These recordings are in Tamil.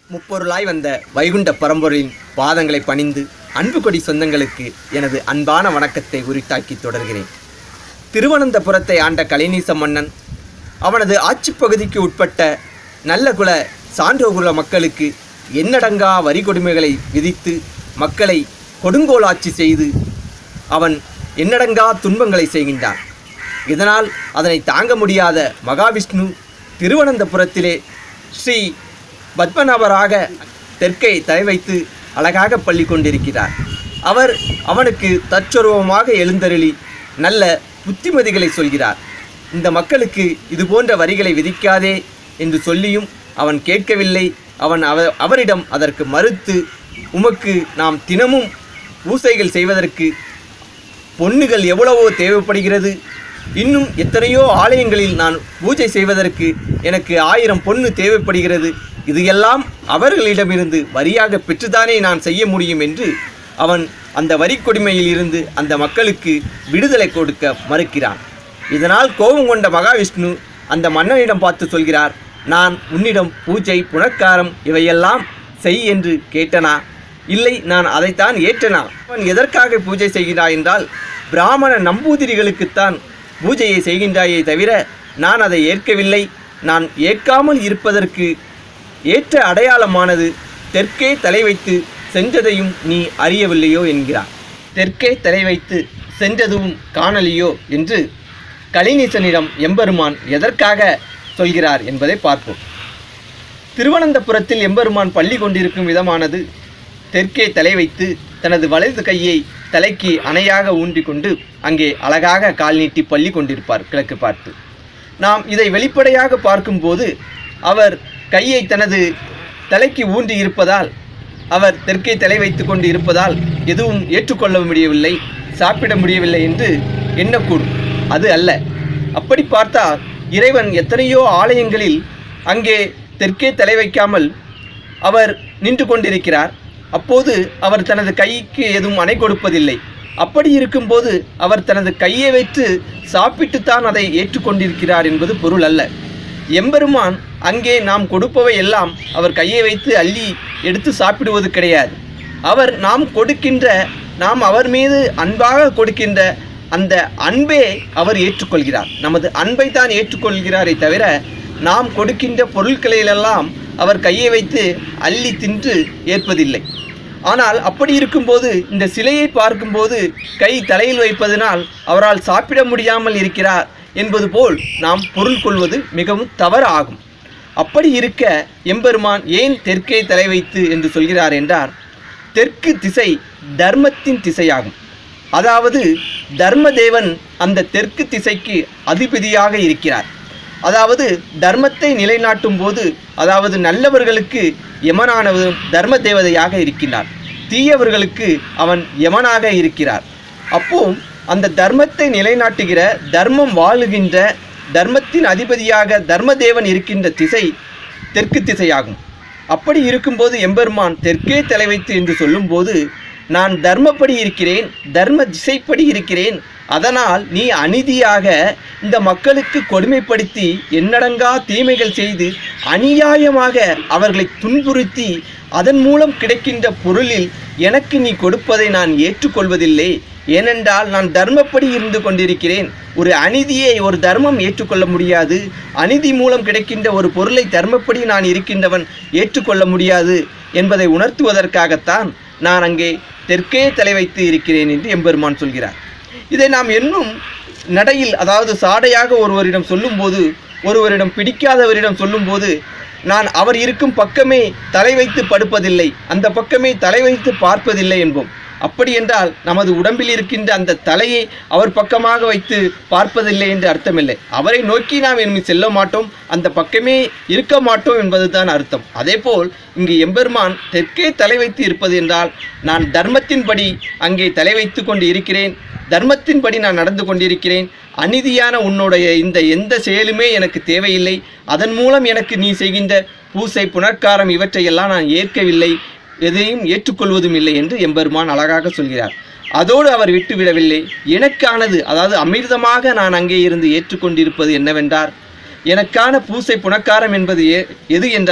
முப்பொருளாய் வந்த வைகுண்ட பரம்பொருளின் பாதங்களை பணிந்து அன்பு கொடி சொந்தங்களுக்கு எனது அன்பான வணக்கத்தை உரித்தாக்கி தொடர்கிறேன் திருவனந்தபுரத்தை ஆண்ட கலைநீச மன்னன் அவனது ஆட்சிப் பகுதிக்கு உட்பட்ட நல்ல குல சான்றோகுல மக்களுக்கு எண்ணடங்கா வரி கொடுமைகளை விதித்து மக்களை கொடுங்கோல் ஆட்சி செய்து அவன் எண்ணடங்கா துன்பங்களை செய்கின்றான் இதனால் அதனை தாங்க முடியாத மகாவிஷ்ணு திருவனந்தபுரத்திலே ஸ்ரீ பத்மநாபராக தெற்கை தலை வைத்து அழகாக பள்ளி கொண்டிருக்கிறார் அவர் அவனுக்கு தற்சொருவமாக எழுந்தருளி நல்ல புத்திமதிகளை சொல்கிறார் இந்த மக்களுக்கு இது போன்ற வரிகளை விதிக்காதே என்று சொல்லியும் அவன் கேட்கவில்லை அவன் அவ அவரிடம் அதற்கு மறுத்து உமக்கு நாம் தினமும் பூசைகள் செய்வதற்கு பொன்னுகள் எவ்வளவோ தேவைப்படுகிறது இன்னும் எத்தனையோ ஆலயங்களில் நான் பூஜை செய்வதற்கு எனக்கு ஆயிரம் பொண்ணு தேவைப்படுகிறது இது எல்லாம் அவர்களிடமிருந்து வரியாக பெற்றுதானே நான் செய்ய முடியும் என்று அவன் அந்த வரி கொடுமையில் இருந்து அந்த மக்களுக்கு விடுதலை கொடுக்க மறுக்கிறான் இதனால் கோபம் கொண்ட மகாவிஷ்ணு அந்த மன்னனிடம் பார்த்து சொல்கிறார் நான் உன்னிடம் பூஜை புனக்காரம் இவையெல்லாம் செய் என்று கேட்டனா இல்லை நான் அதைத்தான் ஏற்றனா அவன் எதற்காக பூஜை செய்கிறாய் என்றால் பிராமண நம்பூதிரிகளுக்குத்தான் பூஜையை செய்கின்றாயே தவிர நான் அதை ஏற்கவில்லை நான் ஏற்காமல் இருப்பதற்கு ஏற்ற அடையாளமானது தெற்கே தலை வைத்து சென்றதையும் நீ அறியவில்லையோ என்கிறார் தெற்கே தலை வைத்து சென்றதும் காணலியோ என்று கலிநீசனிடம் எம்பெருமான் எதற்காக சொல்கிறார் என்பதை பார்ப்போம் திருவனந்தபுரத்தில் எம்பெருமான் பள்ளி கொண்டிருக்கும் விதமானது தெற்கே தலை வைத்து தனது வலது கையை தலைக்கு அணையாக ஊன்றிக்கொண்டு அங்கே அழகாக கால் நீட்டி பள்ளி கொண்டிருப்பார் கிழக்கு பார்த்து நாம் இதை வெளிப்படையாக பார்க்கும்போது அவர் கையை தனது தலைக்கு ஊன்றி இருப்பதால் அவர் தெற்கே தலை வைத்து கொண்டு இருப்பதால் எதுவும் ஏற்றுக்கொள்ள முடியவில்லை சாப்பிட முடியவில்லை என்று எண்ணக்கூடும் அது அல்ல அப்படி பார்த்தால் இறைவன் எத்தனையோ ஆலயங்களில் அங்கே தெற்கே தலை வைக்காமல் அவர் நின்று கொண்டிருக்கிறார் அப்போது அவர் தனது கைக்கு எதுவும் அணை கொடுப்பதில்லை அப்படி இருக்கும்போது அவர் தனது கையை வைத்து சாப்பிட்டுத்தான் அதை ஏற்றுக்கொண்டிருக்கிறார் என்பது பொருள் அல்ல எம்பெருமான் அங்கே நாம் கொடுப்பவை எல்லாம் அவர் கையை வைத்து அள்ளி எடுத்து சாப்பிடுவது கிடையாது அவர் நாம் கொடுக்கின்ற நாம் அவர் மீது அன்பாக கொடுக்கின்ற அந்த அன்பே அவர் ஏற்றுக்கொள்கிறார் நமது அன்பை தான் ஏற்றுக்கொள்கிறாரே தவிர நாம் கொடுக்கின்ற பொருட்களிலெல்லாம் அவர் கையை வைத்து அள்ளி தின்று ஏற்பதில்லை ஆனால் அப்படி இருக்கும்போது இந்த சிலையை பார்க்கும்போது கை தலையில் வைப்பதனால் அவரால் சாப்பிட முடியாமல் இருக்கிறார் என்பது போல் நாம் பொருள் கொள்வது மிகவும் தவறு ஆகும் அப்படி இருக்க எம்பெருமான் ஏன் தெற்கே தலை வைத்து என்று சொல்கிறார் என்றார் தெற்கு திசை தர்மத்தின் திசையாகும் அதாவது தர்மதேவன் அந்த தெற்கு திசைக்கு அதிபதியாக இருக்கிறார் அதாவது தர்மத்தை நிலைநாட்டும் போது அதாவது நல்லவர்களுக்கு யமனானவன் தர்ம தேவதையாக இருக்கின்றார் தீயவர்களுக்கு அவன் யமனாக இருக்கிறார் அப்போ அந்த தர்மத்தை நிலைநாட்டுகிற தர்மம் வாழுகின்ற தர்மத்தின் அதிபதியாக தர்மதேவன் இருக்கின்ற திசை தெற்கு திசையாகும் அப்படி இருக்கும்போது எம்பெருமான் தெற்கே தலை வைத்து என்று சொல்லும்போது நான் தர்மப்படி இருக்கிறேன் தர்ம திசைப்படி இருக்கிறேன் அதனால் நீ அநீதியாக இந்த மக்களுக்கு கொடுமைப்படுத்தி எண்ணடங்கா தீமைகள் செய்து அநியாயமாக அவர்களை துன்புறுத்தி அதன் மூலம் கிடைக்கின்ற பொருளில் எனக்கு நீ கொடுப்பதை நான் ஏற்றுக்கொள்வதில்லை ஏனென்றால் நான் தர்மப்படி இருந்து கொண்டிருக்கிறேன் ஒரு அநீதியை ஒரு தர்மம் ஏற்றுக்கொள்ள முடியாது அநீதி மூலம் கிடைக்கின்ற ஒரு பொருளை தர்மப்படி நான் இருக்கின்றவன் ஏற்றுக்கொள்ள முடியாது என்பதை உணர்த்துவதற்காகத்தான் நான் அங்கே தெற்கே தலை வைத்து இருக்கிறேன் என்று எம்பெருமான் சொல்கிறார் இதை நாம் இன்னும் நடையில் அதாவது சாடையாக ஒருவரிடம் சொல்லும்போது ஒருவரிடம் பிடிக்காதவரிடம் சொல்லும்போது நான் அவர் இருக்கும் பக்கமே தலை வைத்து படுப்பதில்லை அந்த பக்கமே தலை வைத்து பார்ப்பதில்லை என்போம் அப்படி என்றால் நமது உடம்பில் இருக்கின்ற அந்த தலையை அவர் பக்கமாக வைத்து பார்ப்பதில்லை என்று அர்த்தமில்லை அவரை நோக்கி நாம் இனிமே செல்ல மாட்டோம் அந்த பக்கமே இருக்க மாட்டோம் என்பதுதான் அர்த்தம் அதேபோல் இங்கு எம்பெருமான் தெற்கே தலை வைத்து இருப்பது என்றால் நான் தர்மத்தின்படி அங்கே தலை வைத்து கொண்டு இருக்கிறேன் தர்மத்தின்படி நான் நடந்து கொண்டிருக்கிறேன் அநீதியான உன்னுடைய இந்த எந்த செயலுமே எனக்கு தேவையில்லை அதன் மூலம் எனக்கு நீ செய்கின்ற பூசை புனர்க்காரம் இவற்றையெல்லாம் நான் ஏற்கவில்லை எதையும் ஏற்றுக்கொள்வதும் இல்லை என்று எம்பெருமான் அழகாக சொல்கிறார் அதோடு அவர் விட்டுவிடவில்லை எனக்கானது அதாவது அமிர்தமாக நான் அங்கே இருந்து ஏற்றுக்கொண்டிருப்பது என்னவென்றால் எனக்கான பூசை புனக்காரம் என்பது எ- எது என்றால்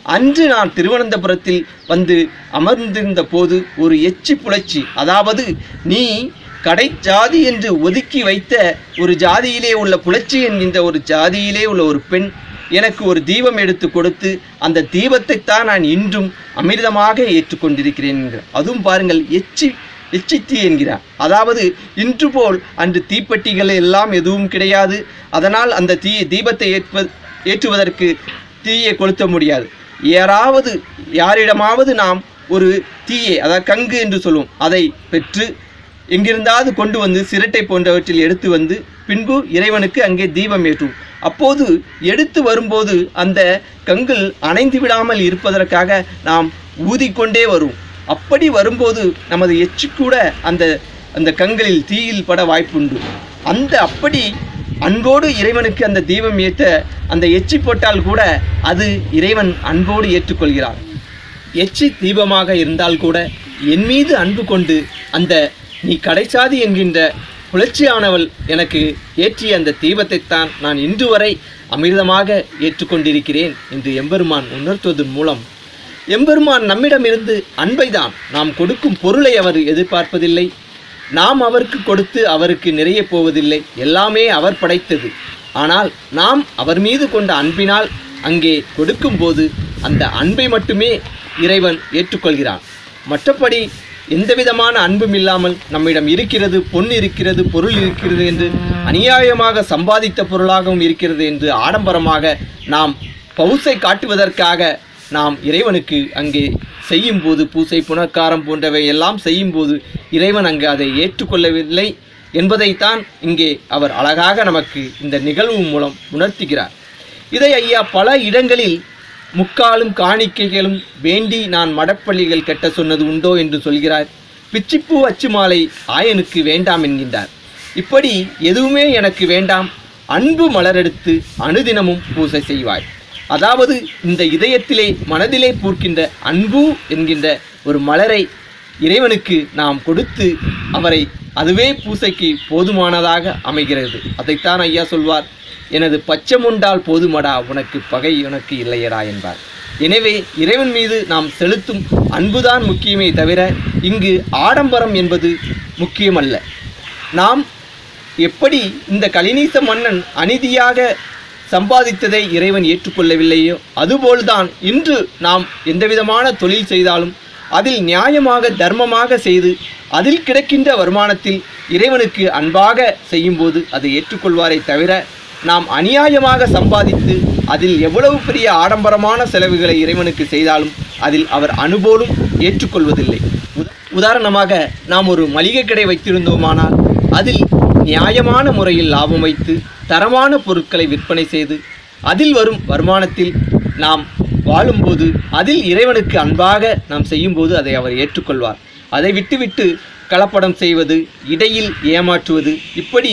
அன்று நான் திருவனந்தபுரத்தில் வந்து அமர்ந்திருந்த போது ஒரு எச்சி புரட்சி அதாவது நீ கடை ஜாதி என்று ஒதுக்கி வைத்த ஒரு ஜாதியிலே உள்ள புலச்சி என்கின்ற ஒரு ஜாதியிலே உள்ள ஒரு பெண் எனக்கு ஒரு தீபம் எடுத்து கொடுத்து அந்த தீபத்தைத்தான் நான் இன்றும் அமிர்தமாக ஏற்றுக்கொண்டிருக்கிறேன் என்கிறார் அதுவும் பாருங்கள் எச்சி எச்சித்தி என்கிறார் அதாவது இன்று போல் அன்று தீப்பெட்டிகள் எல்லாம் எதுவும் கிடையாது அதனால் அந்த தீ தீபத்தை ஏற்ப ஏற்றுவதற்கு தீயை கொளுத்த முடியாது யாராவது யாரிடமாவது நாம் ஒரு தீயை அதாவது கங்கு என்று சொல்லுவோம் அதை பெற்று எங்கிருந்தாவது கொண்டு வந்து சிரட்டை போன்றவற்றில் எடுத்து வந்து பின்பு இறைவனுக்கு அங்கே தீபம் ஏற்றும் அப்போது எடுத்து வரும்போது அந்த கங்கில் அணைந்து விடாமல் இருப்பதற்காக நாம் ஊதிக்கொண்டே வரும் அப்படி வரும்போது நமது எச்சு கூட அந்த அந்த கண்களில் தீயில் பட வாய்ப்புண்டு அந்த அப்படி அன்போடு இறைவனுக்கு அந்த தீபம் ஏற்ற அந்த எச்சி போட்டால் கூட அது இறைவன் அன்போடு ஏற்றுக்கொள்கிறார் எச்சி தீபமாக இருந்தால் கூட என் மீது அன்பு கொண்டு அந்த நீ கடைசாதி என்கின்ற புலர்ச்சியானவள் எனக்கு ஏற்றிய அந்த தீபத்தைத்தான் நான் இன்று வரை அமிர்தமாக ஏற்றுக்கொண்டிருக்கிறேன் என்று எம்பெருமான் உணர்த்துவதன் மூலம் எம்பெருமான் நம்மிடமிருந்து அன்பைதான் நாம் கொடுக்கும் பொருளை அவர் எதிர்பார்ப்பதில்லை நாம் அவருக்கு கொடுத்து அவருக்கு நிறைய போவதில்லை எல்லாமே அவர் படைத்தது ஆனால் நாம் அவர் மீது கொண்ட அன்பினால் அங்கே கொடுக்கும்போது அந்த அன்பை மட்டுமே இறைவன் ஏற்றுக்கொள்கிறான் மற்றபடி எந்தவிதமான அன்பும் இல்லாமல் நம்மிடம் இருக்கிறது பொன் இருக்கிறது பொருள் இருக்கிறது என்று அநியாயமாக சம்பாதித்த பொருளாகவும் இருக்கிறது என்று ஆடம்பரமாக நாம் பவுசை காட்டுவதற்காக நாம் இறைவனுக்கு அங்கே செய்யும்போது பூசை புனர்க்காரம் போன்றவை எல்லாம் செய்யும்போது இறைவன் அங்கு அதை ஏற்றுக்கொள்ளவில்லை என்பதைத்தான் இங்கே அவர் அழகாக நமக்கு இந்த நிகழ்வு மூலம் உணர்த்துகிறார் இதை ஐயா பல இடங்களில் முக்காலும் காணிக்கைகளும் வேண்டி நான் மடப்பள்ளிகள் கட்ட சொன்னது உண்டோ என்று சொல்கிறார் பிச்சிப்பூ அச்சுமாலை ஆயனுக்கு வேண்டாம் என்கின்றார் இப்படி எதுவுமே எனக்கு வேண்டாம் அன்பு மலரெடுத்து அனுதினமும் பூசை செய்வாய் அதாவது இந்த இதயத்திலே மனதிலே பூர்க்கின்ற அன்பு என்கின்ற ஒரு மலரை இறைவனுக்கு நாம் கொடுத்து அவரை அதுவே பூசைக்கு போதுமானதாக அமைகிறது அதைத்தான் ஐயா சொல்வார் எனது பச்சமுண்டால் போதுமடா உனக்கு பகை உனக்கு இல்லையடா என்பார் எனவே இறைவன் மீது நாம் செலுத்தும் அன்புதான் முக்கியமே தவிர இங்கு ஆடம்பரம் என்பது முக்கியமல்ல நாம் எப்படி இந்த கலினீச மன்னன் அநீதியாக சம்பாதித்ததை இறைவன் ஏற்றுக்கொள்ளவில்லையோ அதுபோல்தான் இன்று நாம் எந்தவிதமான தொழில் செய்தாலும் அதில் நியாயமாக தர்மமாக செய்து அதில் கிடைக்கின்ற வருமானத்தில் இறைவனுக்கு அன்பாக செய்யும்போது அதை ஏற்றுக்கொள்வாரே தவிர நாம் அநியாயமாக சம்பாதித்து அதில் எவ்வளவு பெரிய ஆடம்பரமான செலவுகளை இறைவனுக்கு செய்தாலும் அதில் அவர் அனுபோலும் ஏற்றுக்கொள்வதில்லை உத- உதாரணமாக நாம் ஒரு மளிகை கடை வைத்திருந்தோமானால் அதில் நியாயமான முறையில் லாபம் வைத்து தரமான பொருட்களை விற்பனை செய்து அதில் வரும் வருமானத்தில் நாம் வாழும்போது அதில் இறைவனுக்கு அன்பாக நாம் செய்யும்போது அதை அவர் ஏற்றுக்கொள்வார் அதை விட்டுவிட்டு கலப்படம் செய்வது இடையில் ஏமாற்றுவது இப்படி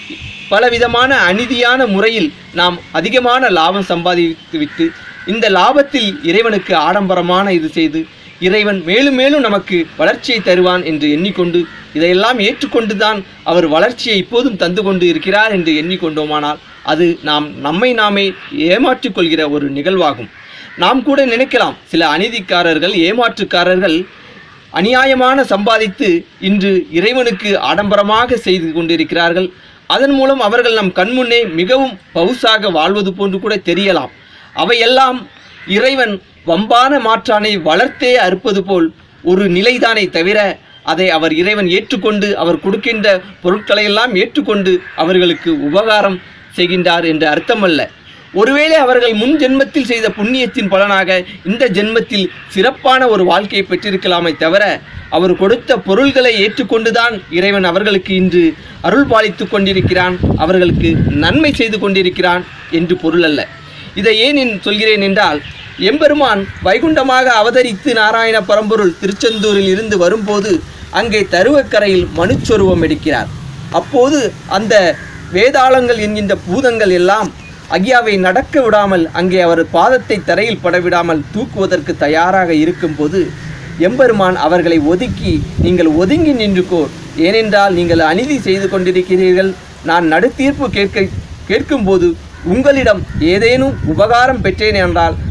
பலவிதமான அநீதியான முறையில் நாம் அதிகமான லாபம் சம்பாதித்துவிட்டு இந்த லாபத்தில் இறைவனுக்கு ஆடம்பரமான இது செய்து இறைவன் மேலும் மேலும் நமக்கு வளர்ச்சியை தருவான் என்று எண்ணிக்கொண்டு இதையெல்லாம் ஏற்றுக்கொண்டுதான் அவர் வளர்ச்சியை இப்போதும் தந்து கொண்டு இருக்கிறார் என்று எண்ணிக்கொண்டோமானால் அது நாம் நம்மை நாமே ஏமாற்றிக் கொள்கிற ஒரு நிகழ்வாகும் நாம் கூட நினைக்கலாம் சில அநீதிக்காரர்கள் ஏமாற்றுக்காரர்கள் அநியாயமான சம்பாதித்து இன்று இறைவனுக்கு ஆடம்பரமாக செய்து கொண்டிருக்கிறார்கள் அதன் மூலம் அவர்கள் நம் கண்முன்னே மிகவும் பவுசாக வாழ்வது போன்று கூட தெரியலாம் அவையெல்லாம் இறைவன் வம்பான மாற்றானை வளர்த்தே அறுப்பது போல் ஒரு நிலைதானே தவிர அதை அவர் இறைவன் ஏற்றுக்கொண்டு அவர் கொடுக்கின்ற பொருட்களையெல்லாம் ஏற்றுக்கொண்டு அவர்களுக்கு உபகாரம் செய்கின்றார் என்று அர்த்தமல்ல ஒருவேளை அவர்கள் முன் ஜென்மத்தில் செய்த புண்ணியத்தின் பலனாக இந்த ஜென்மத்தில் சிறப்பான ஒரு வாழ்க்கையை பெற்றிருக்கலாமே தவிர அவர் கொடுத்த பொருள்களை ஏற்றுக்கொண்டுதான் இறைவன் அவர்களுக்கு இன்று அருள் பாலித்து கொண்டிருக்கிறான் அவர்களுக்கு நன்மை செய்து கொண்டிருக்கிறான் என்று பொருள் அல்ல இதை ஏன் என் சொல்கிறேன் என்றால் எம்பெருமான் வைகுண்டமாக அவதரித்து நாராயண பரம்பொருள் திருச்செந்தூரில் இருந்து வரும்போது அங்கே தருவக்கரையில் மனுச்சொருவம் எடுக்கிறார் அப்போது அந்த வேதாளங்கள் என்கின்ற பூதங்கள் எல்லாம் அகியாவை நடக்க விடாமல் அங்கே அவர் பாதத்தை தரையில் படவிடாமல் தூக்குவதற்கு தயாராக இருக்கும்போது எம்பெருமான் அவர்களை ஒதுக்கி நீங்கள் ஒதுங்கி நின்றுக்கோ ஏனென்றால் நீங்கள் அநீதி செய்து கொண்டிருக்கிறீர்கள் நான் நடுத்தீர்ப்பு கேட்க கேட்கும்போது உங்களிடம் ஏதேனும் உபகாரம் பெற்றேன் என்றால்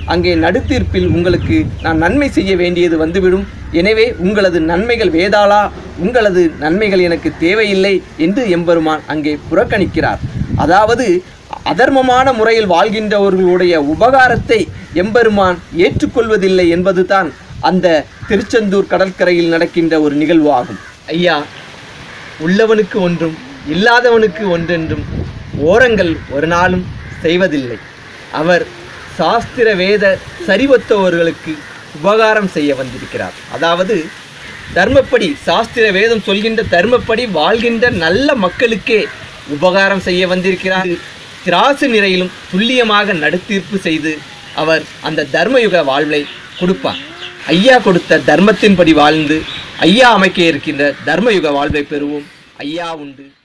அங்கே நடுத்தீர்ப்பில் உங்களுக்கு நான் நன்மை செய்ய வேண்டியது வந்துவிடும் எனவே உங்களது நன்மைகள் வேதாளா உங்களது நன்மைகள் எனக்கு தேவையில்லை என்று எம்பெருமான் அங்கே புறக்கணிக்கிறார் அதாவது அதர்மமான முறையில் வாழ்கின்றவர்களுடைய உபகாரத்தை எம்பெருமான் ஏற்றுக்கொள்வதில்லை என்பதுதான் அந்த திருச்செந்தூர் கடற்கரையில் நடக்கின்ற ஒரு நிகழ்வு ஆகும் ஐயா உள்ளவனுக்கு ஒன்றும் இல்லாதவனுக்கு ஒன்றென்றும் ஓரங்கள் ஒரு நாளும் செய்வதில்லை அவர் சாஸ்திர வேத சரிவத்தவர்களுக்கு உபகாரம் செய்ய வந்திருக்கிறார் அதாவது தர்மப்படி சாஸ்திர வேதம் சொல்கின்ற தர்மப்படி வாழ்கின்ற நல்ல மக்களுக்கே உபகாரம் செய்ய வந்திருக்கிறார் திராசு நிறையிலும் துல்லியமாக நடுத்தீர்ப்பு செய்து அவர் அந்த தர்மயுக வாழ்வை கொடுப்பார் ஐயா கொடுத்த தர்மத்தின்படி வாழ்ந்து ஐயா அமைக்க இருக்கின்ற தர்மயுக வாழ்வை பெறுவோம் ஐயா உண்டு